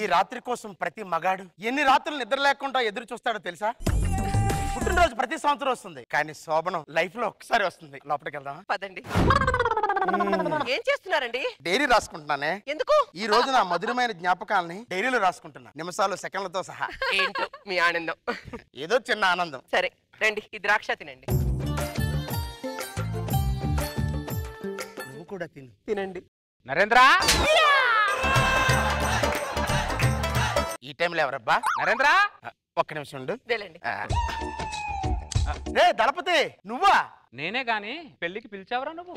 ఈ రాత్రి కోసం ప్రతి మగాడు ఎన్ని రాత్రులు నిద్ర లేకుండా ఎదురు చూస్తాడో తెలుసా పుట్టినరోజు ప్రతి సంవత్సరం వస్తుంది కానీ శోభనం లైఫ్ లో ఒక్కసారి వస్తుంది లోపలికి వెళ్దాం పదండి ఏం చేస్తున్నారండి డైరీ రాసుకుంటున్నానే ఎందుకు ఈ రోజు నా మధురమైన జ్ఞాపకాలని డైరీలో రాసుకుంటున్నా నిమిషాలు సెకండ్లతో సహా ఏంటో మీ ఆనందం ఏదో చిన్న ఆనందం సరే రండి ఈ ద్రాక్ష తినండి నువ్వు కూడా తిను తినండి నరేంద్ర ఈ టైంలో ఎవరబ్బా నరేంద్ర ఆ, ఒక్క నిమిషం ఉండు వెళ్ళండి ఆ. రే దళపతి నువ్వా నేనే గాని పెళ్లికి పిలిచావరా నువ్వు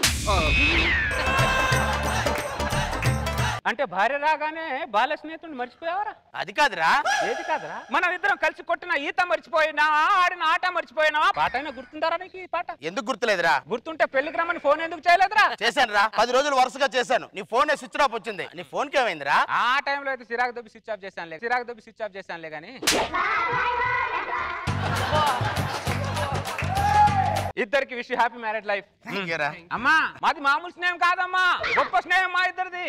అంటే భార్య రాగానే బాల స్నేహితుడిని మర్చిపోయావరా అది కాదురా ఏది కాదురా మనం ఇద్దరం కలిసి కొట్టిన ఈత మర్చిపోయినా ఆడిన ఆట మర్చిపోయినావా పాట అయినా గుర్తుందారా నీకు ఈ పాట ఎందుకు గుర్తులేదురా గుర్తుంటే పెళ్లికి రమ్మని ఫోన్ ఎందుకు చేయలేదురా చేశాను రా పది రోజులు వరుసగా చేశాను నీ ఫోన్ స్విచ్ ఆఫ్ వచ్చింది నీ ఫోన్ కి ఏమైందిరా ఆ టైంలో అయితే సిరాగ్ దొబ్బి స్విచ్ ఆఫ్ చేశానులే సిరాగ్ దొబ్బి స్విచ్ ఆఫ్ చేశానులే కానీ ఇద్దరికి wish happy marriage life Thank you రా. అమ్మా మాది మామూలు స్నేహం కాదమ్మా గొప్ప స్నేహం మా ఇద్దరిది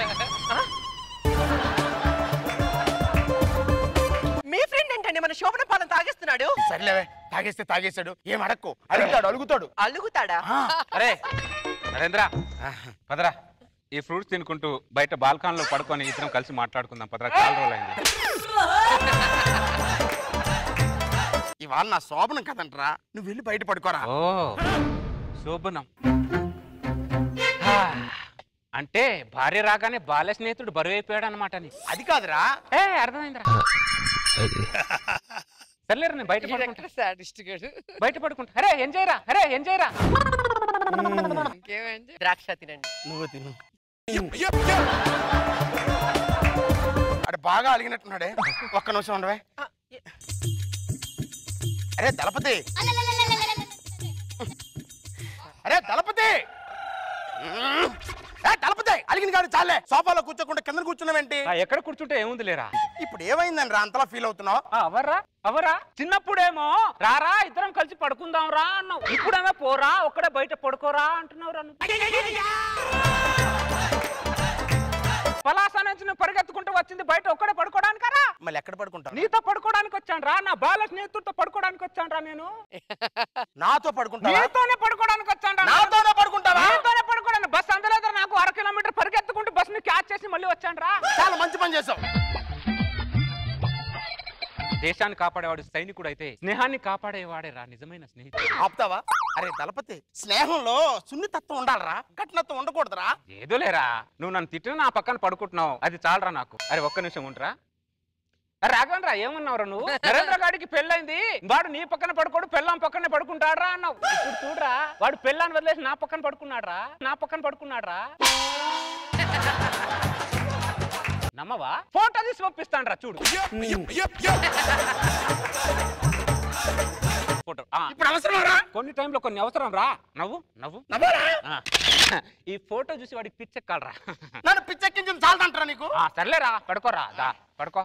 మీ ఫ్రెండ్ ఏంటండి మన శోభన పాలన తాగిస్తున్నాడు సర్లేవే తాగేస్తే తాగేశాడు ఏం అడక్కు అడుగుతాడు అడుగుతాడు అలుగుతాడా ఆ. అరే నరేంద్ర పదరా ఈ ఫ్రూట్స్ తినుకుంటూ బయట బాల్కాన్ లో పడుకొని ఇద్దరం కలిసి మాట్లాడుకుందాం పదరా చాలా రోజులైంది ఇవాళ నా శోభనం కదంటరా నువ్వు వెళ్ళి బయట పడుకోరా ఓ శోభనం హా, అంటే భార్య రాగానే బాల్య స్నేహితుడు బరువు అయిపోయాడు అనమాట నీ అది కాదురా ఏ అర్థమైందిరా సర్లేరు నేను బయట పడుకుంటా సాడిస్ట్ గడు బయట పడుకుంటా అరే ఎంజాయ్ రా అరే ఎంజాయ్ రా ఇంకేమైంది ద్రాక్ష తినండి నువ్వు తిను అడు బాగా అలిగినట్టున్నాడే ఒక్క నిమిషం ఉండవే ఆ, ఏ- అరే దళపతి అరే దళపతి మ్మ్. ఏ దళపతి అలిగిన కాదు చాలే సోఫాలో కూర్చోకుండా కింద కూర్చున్నావేంటి ఆ, ఎక్కడ కూర్చుంటే ఏముంది లేరా ఇప్పుడు ఏమైందని రా అంతలా ఫీల్ అవుతున్నావు ఆ, అవర్రా అవరా చిన్నప్పుడేమో రారా ఇద్దరం కలిసి పడుకుందాం రా అన్నావు ఇప్పుడేమో పోరా ఒక్కడే బయట పడుకోరా అంటున్నావు రా పలాస నుంచి నువ్వు పరిగెత్తుకుంటూ వచ్చింది బయట ఒక్కడే పడుకోవడానికరా మళ్ళీ ఎక్కడ పడుకుంటావు నీతో పడుకోవడానికి వచ్చాను రా నా బాల స్నేహితుడితో పడుకోవడానికి వచ్చాను రా నేను నాతో పడుకుంటావా నీతోనే పడుకోవడానికి వచ్చాను రా నాతోనే పడుకుంటావా నీతోనే పడుకోవడానికి బస్ అందలేదు నాకు అర కిలోమీటర్ పరిగెత్తుకుంటూ బస్ ని క్యాచ్ చేసి మళ్ళీ వచ్చాను రా చాలా మంచి పని చేసావు దేశాన్ని కాపాడేవాడు సైనికుడు అయితే స్నేహాన్ని కాపాడేవాడే రా నిజమైన స్నేహితుడు ఆపుతావా అరే దళపతి స్నేహంలో సున్నితత్వం ఉండాలరా కఠినత్వం ఉండకూడదురా ఏదో లేరా నువ్వు నన్ను తిట్టిన నా పక్కన పడుకుంటున్నావు అది చాలరా నాకు అరే ఒక్క నిమిషం ఉంటరా రాఘవన్ రా ఏమన్నావురా నువ్వు నరేంద్ర గాడికి పెళ్ళైంది వాడు నీ పక్కన పడుకోడు పెళ్ళాం పక్కనే పడుకుంటాడ్రా అన్నావు ఇప్పుడు చూడరా వాడు పెళ్ళాన్ని వదిలేసి నా పక్కన పడుకున్నాడ్రా నా పక్కన పడుకున్నాడ్రా నమ్మవా ఫోటో తీసి పంపిస్తాను రా చూడు ఫోటో ఆ, ఇప్పుడు అవసరం రా కొన్ని టైంలో కొన్ని అవసరం రా నవ్వు నవ్వు నవ్వరా? ఆ. ఈ ఫోటో చూసి వాడికి పిచ్చెక్కాలరా నన్ను పిచ్చెక్కించిన చాలదంటారా నీకు ఆ, సర్లేరా పడుకోరా దా పడుకో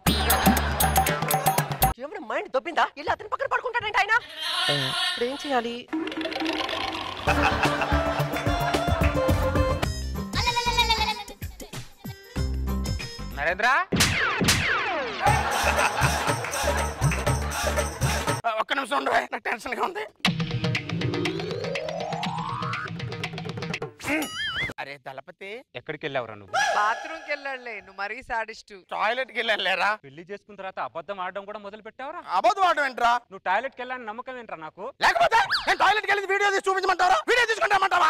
ఏమైనా మైండ్ దొబ్బిందా ఇల్లు అతని పక్కన పడుకుంటాడంట ఆయన ఇప్పుడు ఏం చేయాలి నరేంద్ర ఆ, ఒక్క నిమిషం ఉండవే నాకు టెన్షన్ గా ఉంది అరే దళపతి ఎక్కడికి వెళ్ళావురా నువ్వు బాత్రూమ్కి వెళ్ళాడులే నువ్వు మరీ సాడిస్టు టాయిలెట్కి వెళ్ళాను లేరా పెళ్లి చేసుకున్న తర్వాత అబద్ధం ఆడడం కూడా మొదలు పెట్టావురా అబద్ధం ఆడడం ఏంట్రా నువ్వు టాయిలెట్కి వెళ్ళాలని నమ్మకం ఏంట్రా నాకు లేకపోతే నేను టాయిలెట్కి వెళ్ళి వీడియో తీసి చూపించమంటారా వీడియో తీసుకుంటామంటావా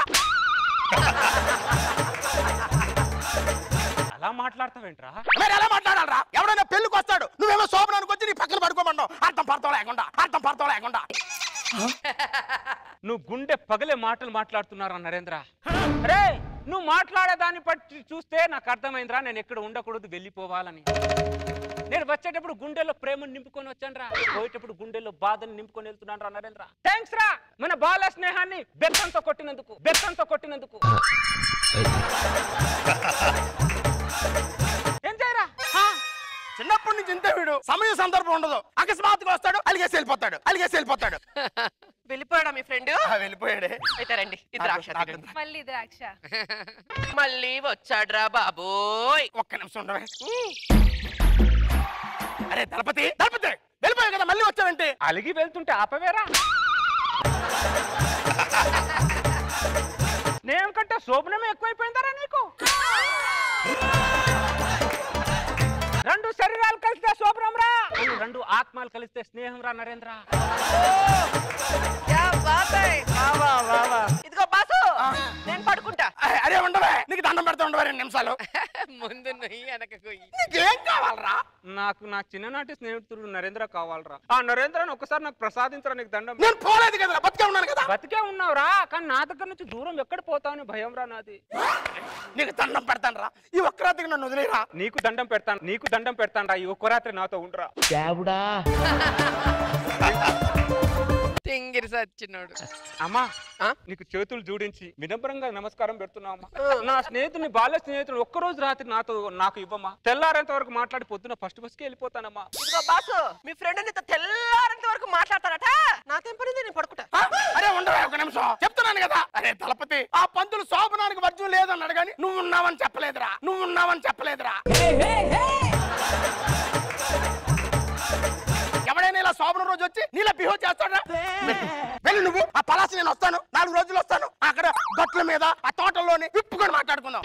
అలా మాట్లాడతావేంట్రా మరి ఎలా మాట్లాడాలరా ఎవడైనా పెళ్ళికి వస్తాడు నువ్వేమో శోభనానికి వచ్చి నీ పక్కన పడుకోమంటావు అర్థం పడతావు లేకుండా అర్థం పడతావు లేకుండా నువ్వు గుండె పగలే మాటలు మాట్లాడుతున్నారా నరేంద్ర రే నువ్వు మాట్లాడే దాన్ని బట్టి చూస్తే నాకు అర్థమైందిరా నేను ఎక్కడ ఉండకూడదు వెళ్ళిపోవాలని నేను వచ్చేటప్పుడు గుండెలో ప్రేమను నింపుకొని వచ్చాను రా పోయేటప్పుడు గుండెలో బాధను నింపుకొని వెళ్తున్నాను రా నరేంద్ర థ్యాంక్స్ రా మన బాల స్నేహాన్ని బెత్తంతో కొట్టినందుకు బెత్తంతో కొట్టినందుకు ఎంజాయ్ రా హా. చిన్నప్పటి నుంచి ఇంతే వీడు సమయం సందర్భం ఉండదు అకస్మాత్తుగా వస్తాడు అలిగేసి వెళ్ళిపోతాడు అలిగేసి వెళ్ళిపోతాడు వెళ్ళిపోయాడా మీ ఫ్రెండ్ ఆ, వెళ్ళిపోయాడే అయితే రండి ఇది ద్రాక్ష నాకు- తినండి. మళ్ళీ ద్రాక్ష మళ్ళీ వచ్చాడ్రా బాబోయ్ ఒక్క నిమిషం ఉండవే అరే దళపతి దళపతి వెళ్ళిపోయావు కదా మళ్ళీ వచ్చావంటే అలిగి వెళ్తుంటే ఆపవేరా స్నేహం కంటే శోభనమే ఎక్కువైపోయిందరా నీకు రెండు శరీరాలు కలిస్తే శోభనం రా రెండు ఆత్మలు కలిస్తే స్నేహం రా నరేంద్ర క్యా బాత్ హై ఇదిగో బాసు నేను పడుకుంటా అరే, అరే ఉండవే నీకు దండం పెడతా ఉండవే రెండు నిమిషాలు ముందు నుయ్యి వెనక కొయ్యి నీకేం కావాలరా నాకు నా చిన్ననాటి స్నేహితుడు నరేంద్ర కావాలరా ఆ నరేంద్రని ఒక్కసారి నాకు ప్రసాదించరా నీకు దండం నేను పోలేదు కదా బతికే ఉన్నాను కదా బతికే ఉన్నావురా కానీ నా దగ్గర నుంచి దూరం ఎక్కడ పోతావని భయం రా నాది నీకు దండం పెడతాను రా ఈ ఒక్క రాత్రికి నన్ను వదిలేరా నీకు దండం పెడతాను నీకు దండం పెడతాను రా ఈ ఒక్క రాత్రి నాతో ఉండరా తింగిరి సచ్చినోడు అమ్మా ఆ? నీకు చేతులు జోడించి వినమ్రంగా నమస్కారం పెడుతున్నా అమ్మా నా స్నేహితుని బాల్య స్నేహితుడు ఒక్కరోజు రాత్రి నాతో నాకు ఇవ్వమ్మా తెల్లారేంత వరకు మాట్లాడి పొద్దున ఫస్ట్ బస్కి వెళ్ళిపోతానమ్మా ఇదిగో బాసు మీ ఫ్రెండ్ నీతో తెల్లారంత వరకు మాట్లాడతారట నాకేం పనింది నేను పడుకుంటా ఆ? అరే ఉండవే ఒక నిమిషం చెప్తున్నాను కదా అరే దళపతి ఆ పంతులు శోభనానికి వర్జం లేదన్నాడు కానీ నువ్వు ఉన్నావని చెప్పలేదురా నువ్వు ఉన్నావని చెప్పలేదురా ఎవడైనా ఇలా శోభనం రోజు వచ్చి నీలా బిహేవ్ చేస్తాడా వెళ్ళి నువ్వు ఆ పలాసి నేను వస్తాను నాలుగు రోజులు వస్తాను అక్కడ గట్ల మీద ఆ తోటల్లోని విప్పుకొని మాట్లాడుకుందాం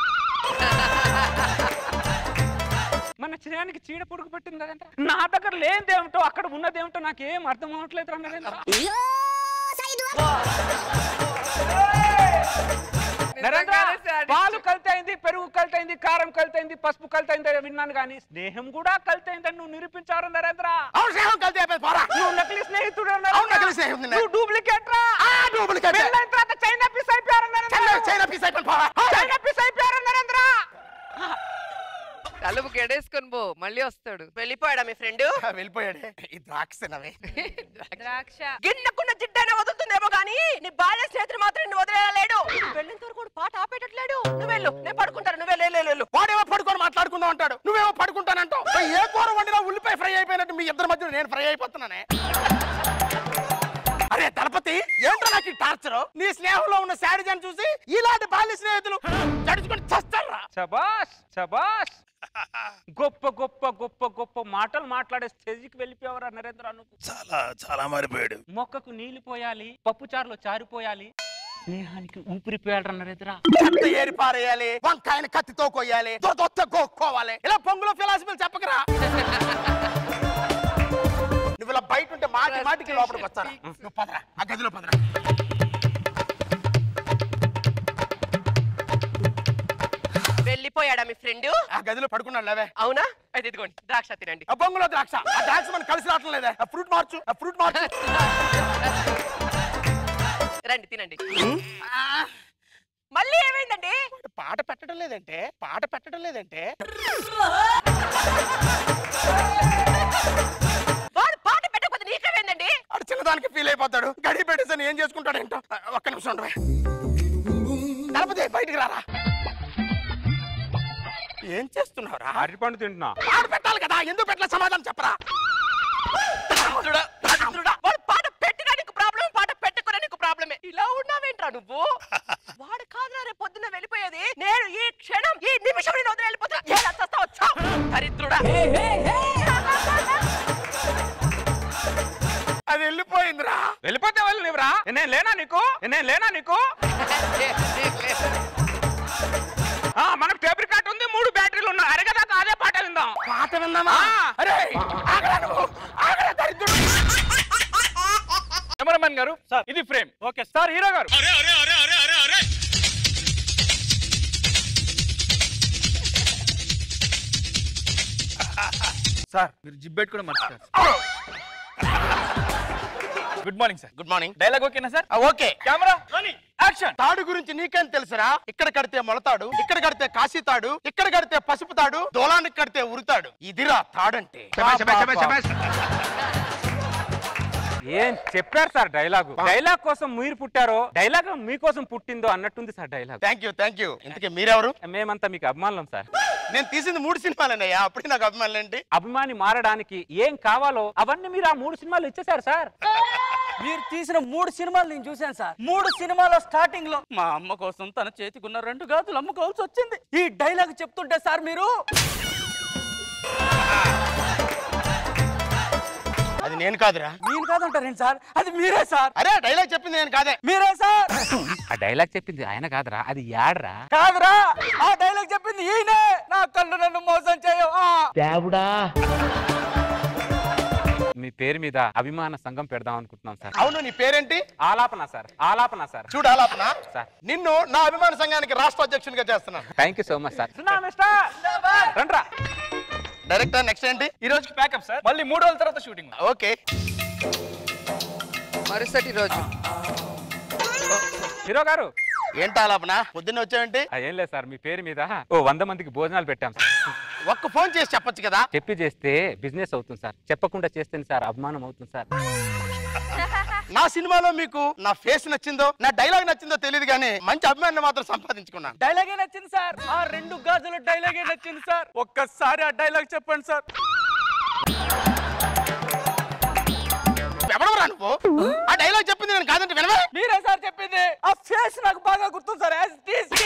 మన చిరానికి చీడ పొడుగు పట్టింది కదంట నా దగ్గర లేనిదేమిటో అక్కడ ఉన్నదేమిటో నాకేం అర్థం అవ్వట్లేదు రా నరేంద్ర నరేంద్ర నిజంగానే sadist. పాలు కలితైంది పెరుగు కలితైంది కారం కలితైంది పసుపు కలితైంది అని విన్నాను కానీ స్నేహం కూడా కలితైందని నువ్వు నిరూపించారు నరేంద్ర అవును స్నేహం కలిసి అయిపోయింది పోరా నువ్వు నకిలీ స్నేహితుడు అవును, నకిలీ స్నేహితుడినే. నువ్వు డూప్లికేట్ రా ఆ, డూప్లికేటే. పెళ్ళైన తర్వాత చైనా పీస్ అయిపోయారు నరేంద్ర చైనా- చైనా పీస్ అయిపోయింది పోరా చైనా పీస్ అయిపోయారు నరేంద్ర తలుపు గెడేసుకొని పో మళ్ళీ వస్తాడు వెళ్ళిపోయాడా మీ ఫ్రెండ్ వెళ్ళిపోయాడే ఈ ద్రాక్ష తినవే ద్రాక్ష గిన్నెకున్న జిడ్డైనా వదులుతుందేమో కానీ నీ బాల్య స్నేహితుడు మాత్రం నిన్ను వదిలేయలేడు వెళ్ళిన వరకు కూడా పాట ఆపేటట్లేడు నువ్వు వెళ్ళు నేను పడుకుంటాను నువ్వు వెళ్ళు, వెళ్ళు వెళ్ళు వాడేమో పడుకొని మాట్లాడుకుందాం అంటాడు నువ్వేమో పడుకుంటానంటావు మరి ఏ కూర వండినా ఉల్లిపాయ ఫ్రై అయిపోయినట్టు మీ ఇద్దరి మధ్య నేను ఫ్రై అయిపోతున్నానే అరే దళపతి ఏంటో నాకు ఈ టార్చర్ నీ స్నేహంలో ఉన్న శాడిజాన్ని చూసి ఇలాంటి బాల్య స్నేహితులు జడుచుకొని చస్తారా శబాష్ శబాష్ గొప్ప గొప్ప గొప్ప గొప్ప మాటలు మాట్లాడే స్టేజ్కి వెళ్ళిపోయావరా నరేంద్ర నువ్వు చాలా చాలా మారిపోయాడు మొక్కకు నీళ్లు పోయాలి పప్పు చారులో చారిపోయాలి స్నేహానికి ఊపిరిపోయాడు నరేంద్ర చెత్త ఏరి పారేయాలి వంకాయని కత్తితో కొయ్యాలి దొరదొత్త గోక్కోవాలి ఇలా పొంగులో ఫిలాసఫీలు చెప్పకరా నువ్వు ఇలా బయట ఉంటే మాటి మాటికి లోపలికి వస్తారా నువ్వు పదరా ఆ గదిలో పదరా వెళ్ళిపోయాడా మీ ఫ్రెండ్ ఆ గదిలో పడుకున్నాడు లేవే అవునా అయితే ఇదిగోండి ద్రాక్ష తినండి ఆ బొంగులో ద్రాక్ష ఆ ద్రాక్ష మనకు కలిసి రావట్లేదు లేదే ఆ ఫ్రూట్ మార్చు ఆ ఫ్రూట్ మార్చు రండి తినండి మళ్ళీ ఏమైందండి పాట పెట్టడం లేదంటే పాట పెట్టడం లేదంటే వాడు పాట పెట్టకపోతే నీకేమైందండి ఆడు చిన్నదానికి ఫీల్ అయిపోతాడు గడి పెట్టేసి ఏం చేసుకుంటాడు ఏంటో ఒక్క నిమిషం ఉండవే దళపతి బయటికి రారా ఏం చేస్తున్నావురా అరటిపండు తింటున్నా పాట పెట్టాలి కదా ఎందుకు పెట్టలే సమాధానం చెప్పరా దరిద్రుడా, దరిద్రుడా. వాడు పాట పెట్టినా నీకు ప్రాబ్లం పాట పెట్టుకునే నీకు ప్రాబ్లమే ఇలా ఉన్నావేంట్రా నువ్వు వాడు కాదురా రేపు పొద్దున్న వెళ్ళిపోయేది నేను ఈ క్షణం ఈ నిమిషం నేను వదిలి వెళ్ళిపోతున్నా ఎలా చస్తావో చావ్. దరిద్రుడా అది వెళ్ళిపోయిందిరా వెళ్ళిపోతే వాళ్ళు నీవురా నేను లేనా నీకు నేను లేనా నీకు ఆ, మనకు టేప్ రికార్డ్ ఉంది మూడు బ్యాటరీలు ఉన్నాయి అరగదాకా అదే పాట విందాం పాట విందామా ఆ. అరే ఆగరా నువ్వు ఆగరా దరిద్రుడు కెమెరామెన్ గారు సార్ ఇది ఫ్రేమ్ ఓకే సార్ హీరో గారు సార్ మీరు జిప్ పెట్టుకోవడం మర్చిపోయారు good morning sir good morning dialogue ఓకేనా సార్ ఓకే కెమెరా యాక్షన్ తాడు గురించి నీకేం తెలుసురా ఇక్కడ కడితే మొలతాడు ఇక్కడ కడితే కాశీ తాడు ఇక్కడ కడితే పసుపు తాడు దోలానికి కడితే ఉరుతాడు ఇదిరా తాడంటే ఏం చెప్పారు సార్ డైలాగు డైలాగ్ కోసం మీరు పుట్టారో డైలాగ్ మీకోసం పుట్టిందో అన్నట్టుంది sir dialogue thank you thank you ఇంతకీ మీరెవరు మేమంతా మీకు అభిమానులం సార్ నేను తీసింది మూడు సినిమాలన్నయ్యా అప్పుడు నాకు అభిమానులు ఏంటి అభిమాని మారడానికి ఏం కావాలో అవన్నీ మీరు ఆ మూడు సినిమాలు ఇచ్చేసారు సార్ మీరు తీసిన మూడు సినిమాలు నేను చూశాను సార్ మూడు సినిమాలో స్టార్టింగ్ లో మా అమ్మ కోసం తన చేతికున్న రెండు గాజులు అమ్ముకోవాల్సి వచ్చింది ఈ డైలాగ్ చెప్తుంటే సార్ మీరు అది నేను కాదురా నేను కాదంటారేంటి సార్ అది మీరే సార్ అరే డైలాగ్ చెప్పింది నేను కాదే మీరే సార్ ఆ డైలాగ్ చెప్పింది ఆయన కాదురా అది యాడ్రా కాదురా ఆ డైలాగ్ చెప్పింది ఈయనే నా కళ్ళు నన్ను మోసం చేయవు ఆ. మీ పేరు మీద అభిమాన సంఘం పెడదాం అనుకుంటున్నాం సార్ అవును నీ పేరేంటి ఆలాపన సార్ ఆలాపన సార్ చూడు ఆలాపన సార్. నిన్ను నా అభిమాన సంఘానికి రాష్ట్ర అధ్యక్షునిగా చేస్తున్నాను thank you so much sir సున్నా మిస్టర్ రండ్రా డైరెక్టర్ నెక్స్ట్ ఏంటి ఈ రోజుకి ప్యాకప్ సార్ మళ్ళీ మూడు రోజుల తర్వాత షూటింగ్ ఓకే మరుసటి రోజు హీరో గారు ఏంటి ఆలాపన పొద్దున్న వచ్చావేంటి ఆ, ఏం లేదు సార్ మీ పేరు మీద ఓ వంద మందికి భోజనాలు పెట్టాం సార్ ఒక్క ఫోన్ చేసి చెప్పొచ్చు కదా చెప్పి చేస్తే బిజినెస్ అవుతుంది సార్ చెప్పకుండా చేస్తే సార్ అభిమానం అవుతుంది సార్ నా సినిమాలో మీకు నా ఫేస్ నచ్చిందో నా డైలాగ్ నచ్చిందో తెలియదు కానీ మంచి అభిమానం మాత్రం సంపాదించుకున్నాను డైలాగే నచ్చింది సార్ ఆ రెండు గాజుల డైలాగే నచ్చింది సార్ ఒక్కసారి ఆ డైలాగ్ చెప్పండి సార్ ఎవడవరా నువ్వు ఆ డైలాగ్ చెప్పింది నేను కాదంటే వినవే మీరే సార్ చెప్పింది ఆ ఫేస్ నాకు బాగా గుర్తుంది sir as it is.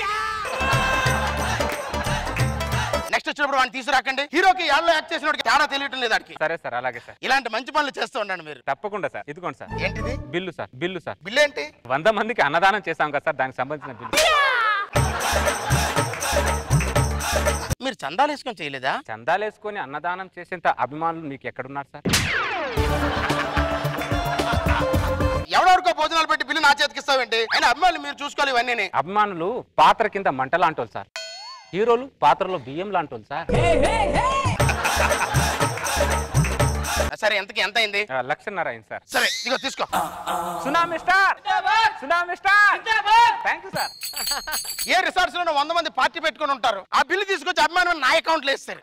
Next వచ్చినప్పుడు వాడిని తీసుకురాకండి హీరోకి యాడ్లో యాక్ట్ చేసిన వాడికి తేడా తెలియటం లేదు వాడికి సరే సార్ అలాగే సార్ ఇలాంటి మంచి పనులు చేస్తూ ఉండండి మీరు తప్పకుండా సార్ ఇదిగోండి సార్ ఏంటిది bill sir bill sir bill ఏంటి వంద మందికి అన్నదానం చేశాం కదా సార్ దానికి సంబంధించిన బిల్లు మీరు చందాలు వేసుకొని చేయలేదా చందాలు వేసుకొని అన్నదానం చేసేంత అభిమానులు మీకు ఎక్కడున్నారు సార్ ఎవరెవరికో భోజనాలు పెట్టి బిల్లు నా చేతికి ఇస్తావేంటి అయినా అభిమానులు మీరు చూసుకోవాలి ఇవన్నీ అభిమానులు పాత్ర కింద మంట లాంటోళ్ళు సార్ హీరోలు పాత్రలో బియ్యం లాంటోళ్ళు సార్ సరే ఎంతకి ఎంత అయింది ఆ, లక్షన్నర అయింది సార్ సరే ఇదిగో తీసుకో సునా మిస్టర్ సునా మిస్టర్ థ్యాంక్ యూ సార్ ఏ రిసార్ట్స్ లో వంద మంది పార్టీ పెట్టుకొని ఉంటారు ఆ బిల్లు తీసుకొచ్చి అభిమానం నా అకౌంట్ లో ఇస్తారు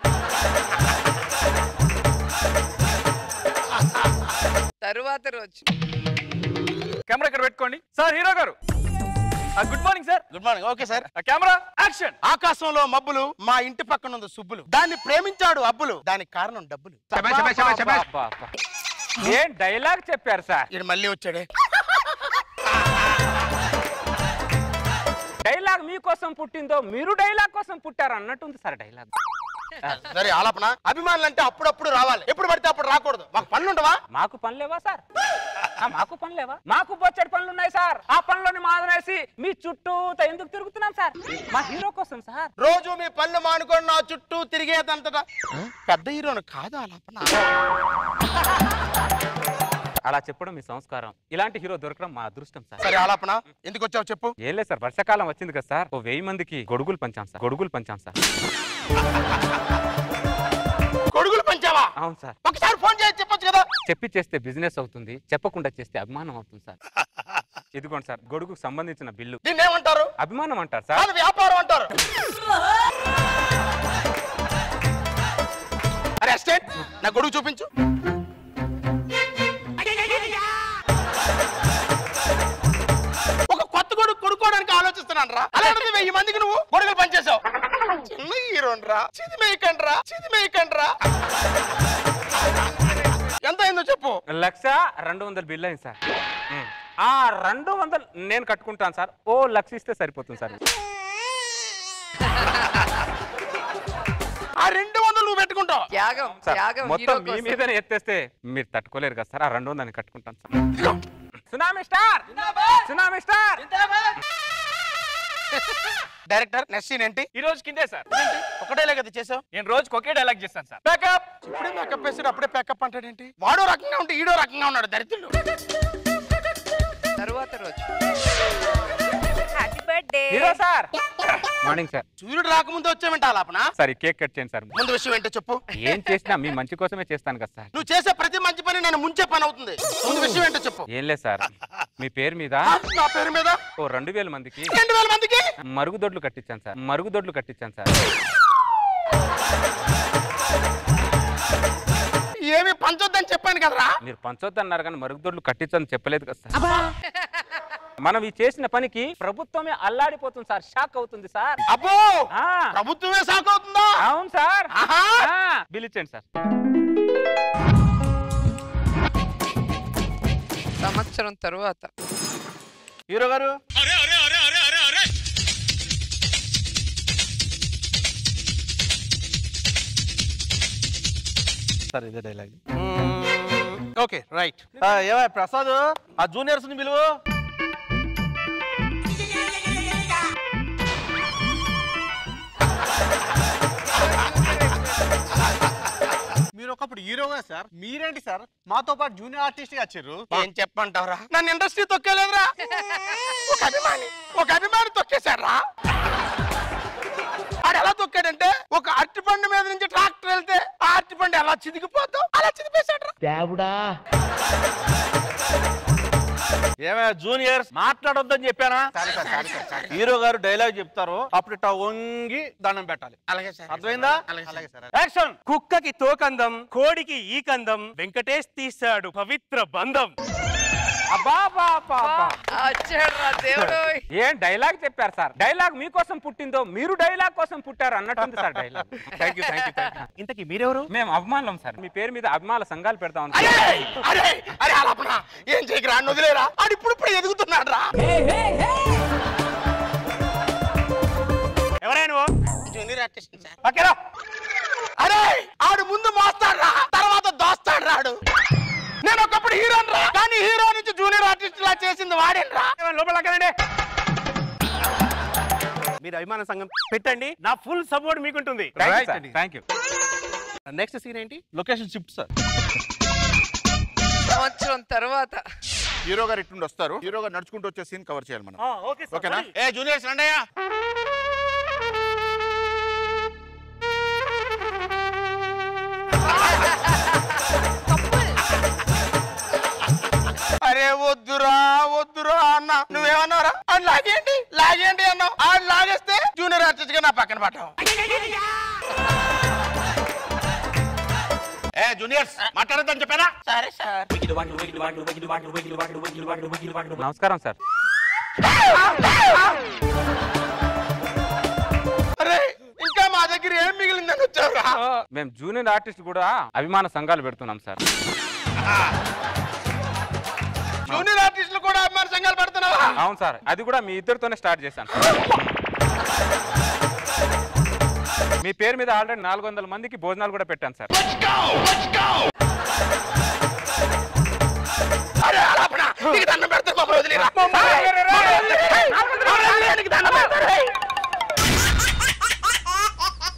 తరువాత రోజు కెమెరా ఇక్కడ పెట్టుకోండి సార్ హీరో గారు good morning sir good morning okay sir camera action ఆకాశంలో మబ్బులు మా ఇంటి పక్కన ఉంది సుబ్బులు దాన్ని ప్రేమించాడు అబ్బులు దానికి కారణం డబ్బులు అబ్బా, అబ్బా, అబ్బా. ఏం డైలాగ్ చెప్పారు సార్ ఈడు మళ్ళీ వచ్చాడే డైలాగ్ మీకోసం పుట్టిందో మీరు డైలాగ్ కోసం పుట్టారు అన్నట్టుంది సార్ డైలాగ్ సరే ఆలాపన అభిమానులు అంటే అప్పుడప్పుడు రావాలి ఎప్పుడు పడితే అప్పుడు రాకూడదు మాకు పనులు ఉండవా మాకు పని లేవా సార్ ఆ, మాకు పని లేవా మాకు బొచ్చడి పనులు ఉన్నాయి సార్ ఆ పనులని మాదనేసి మీ చుట్టూ ఎందుకు తిరుగుతున్నాం సార్ మా హీరో కోసం సార్ రోజు మీ పనులు మానుకొని నా చుట్టూ తిరిగేదంతటా పెద్ద హీరోను కాదు ఆలాపన అలా చెప్పడం మీ సంస్కారం ఇలాంటి హీరో దొరకడం మా అదృష్టం సార్ సరే ఆలాపన ఎందుకు వచ్చావు చెప్పు ఏం లేదు సార్ వర్షాకాలం వచ్చింది కదా సార్ ఓ వెయ్యి మందికి గొడుగులు పంచాం సార్ గొడుగులు పంచాం సార్ కొడుకులు పంచావా అవును సార్ ఒకసారి ఫోన్ చేసి చెప్పొచ్చు కదా చెప్పి చేస్తే బిజినెస్ అవుతుంది చెప్పకుండా చేస్తే అభిమానం అవుతుంది సార్ ఇదిగోండి సార్ గొడుగుకు సంబంధించిన బిల్లు దీన్ని ఏమంటారు అభిమానం అంటారు సార్ కాదు వ్యాపారం అంటారు అరే అసిస్టెంట్ నా గొడుగు చూపించు ఒక కొత్త గొడుగు కొనుక్కోవడానికి ఆలోచిస్తున్నాను రా అలాంటిది వెయ్యి మందికి నువ్వు గొడుగులు పనిచేసావు చిన్న హీరోన్ రా చిది మేయకండి రా చిది మేయకండి రా ఎంత అయిందో చెప్పు లక్ష రెండు వందల బిల్లు అయింది సార్ ఉమ్. ఆ రెండు వందలు నేను కట్టుకుంటాను సార్ ఓ లక్ష ఇస్తే సరిపోతుంది సార్ ఆ రెండు వందలు నువ్వు పెట్టుకుంటావు త్యాగం సార్ త్యాగం మొత్తం హీరో మీ కోసం. మీదనే ఎత్తేస్తే మీరు తట్టుకోలేరు కదా సార్ ఆ రెండు వందలు కట్టుకుంటాను sir tsunami star tsunami star director next scene ఏంటి ఈ రోజు కిందే సార్ ఒకటేలే కదా చేసావు నేను రోజుకి ఒకే డైలాగ్ చేస్తాను సార్ ప్యాకప్ ఇప్పుడే మేకప్ వేసాడు అప్పుడే ప్యాకప్ అంటాడేంటి వాడో రకంగా ఉంటే ఈడో రకంగా ఉన్నాడు దరిద్రుడు తరువాత రోజు happy birthday hero sir morning sir సూర్యుడు రాకముందు వచ్చావంట ఆలాపన సార్ ఈ కేక్ కట్ చేయండి సార్ ముందు విషయం ఏంటో చెప్పు ఏం చేసినా మీ మంచి కోసమే చేస్తాను కదా సార్ నువ్వు చేసే ప్రతి మంచి పని నన్ను ముంచే పని అవుతుంది ముందు విషయం ఏంటో చెప్పు ఏం లేదు సార్ మీ పేరు మీద ఆ, నా పేరు మీద ఓ రెండు వేల మందికి రెండు వేల మందికి మరుగుదొడ్లు కట్టించాను సార్ మరుగుదొడ్లు కట్టించాను సార్ ఏమి పంచొద్దని చెప్పాను కదరా మీరు పంచొద్దు అన్నారు కానీ మరుగుదొడ్లు కట్టించని చెప్పలేదు కదా సార్ మనం ఈ చేసిన పనికి ప్రభుత్వమే అల్లాడిపోతుంది సార్ షాక్ అవుతుంది సార్ అబ్బో ఆ, ప్రభుత్వమే సాకు అవుతుందా అవును సార్ ఆహా. ఆ, బిల్ ఇచ్చేయండి సార్ సంవత్సరం తరువాత హీరో గారు సార్ ఇదే డైలాగ్ ఓకే రైట్ ఏమై ప్రసాద్ ఆ జూనియర్స్ ని పిలువు మీరు ఒకప్పుడు హీరోగా సార్ మీరేంటి సార్ మాతో పాటు జూనియర్ ఆర్టిస్ట్ గా వచ్చారు ఏం చెప్పమంటావురా నన్ను ఇండస్ట్రీ తొక్కేలేదురా ఒక అభిమాని ఒక అభిమాని తొక్కేశారా ఆడు ఎలా తొక్కాడంటే ఒక అరటిపండు మీద నుంచి ట్రాక్టర్ వెళ్తే ఆ అరటిపండు ఎలా చిదిగిపోతావు అలా చిదిపేశాడు ఏమైనా జూనియర్స్ మాట్లాడొద్దని చెప్పానా హీరో గారు డైలాగ్ చెప్తారు అప్పుడు ఇట్టా వంగి దండం పెట్టాలి అలాగే సార్ అర్థమైందా అలాగే సార్ యాక్షన్ కుక్కకి తోకందం కోడికి ఈ కందం వెంకటేష్ తీశాడు పవిత్ర బంధం అబ్బా బా బా బా. వచ్చాడు రా దేవుడు ఏం డైలాగ్ చెప్పారు సార్ డైలాగ్ మీకోసం పుట్టిందో మీరు డైలాగ్ కోసం పుట్టారు అన్నట్టుంది sir dialogue thank you thank you thank you ఇంతకీ మీరెవరు మేము అభిమానులం సార్ మీ పేరు మీద అభిమానుల సంఘాలు పెడతాం అరే అరే అరే అలాపనా ఏం చేయకరా అన్న వదిలేరా ఆడు ఇప్పుడు ఇప్పుడు ఎదుగుతున్నాడు రా ఎవరైనా నువ్వు జూనియర్ ఆర్టిస్ట్ సార్ ఓకేరా అరే ఆడు ముందు మోస్తాడు రా తర్వాత దోస్తాడు రాడు నేను ఒకప్పుడు హీరో రా కానీ హీరో నుంచి జూనియర్ ఆర్టిస్ట్ లా చేసింది వాడేను రా లోపల కదండి మీరు అభిమాన సంఘం పెట్టండి నా ఫుల్ సపోర్ట్ మీకుంటుంది థ్యాంక్ యూ నెక్స్ట్ సీన్ ఏంటి లొకేషన్ షిఫ్ట్ సార్ సంవత్సరం తర్వాత హీరో గారు ఇట్టుండి వస్తారు హీరో గారు నడుచుకుంటూ వచ్చే సీన్ కవర్ చేయాలి మనం ఓకే ఓకేనా ఏ జూనియర్స్ రండయ్యా అరే వద్దురా వద్దురా అన్న నువ్వేమన్నావురా అని లాగేయండి లాగేయండి అన్నావు ఆడు లాగేస్తే జూనియర్ ఆర్టిస్ట్ గా నా పక్కన పట్టావు ఏ జూనియర్స్ మాట్లాడద్దని చెప్పానా సరే సార్ నమస్కారం సార్ అరే ఇంకా మా దగ్గర ఏం మిగిలిందని వచ్చావురా మేము జూనియర్ ఆర్టిస్ట్ కూడా అభిమాన సంఘాలు పెడుతున్నాం సార్ జూనియర్ ఆర్టిస్టులు కూడా అభిమాన సంఘాలు పెడుతున్నావా అవును సార్ అది కూడా మీ ఇద్దరితోనే స్టార్ట్ చేశాను మీ పేరు మీద ఆల్రెడీ నాలుగు వందల మందికి భోజనాలు కూడా పెట్టాను సార్ అరే అలాపనా నీకు దండం పెడతాను మమ్మల్ని వదిలేరా మమ్మల్ని వదిలేరా.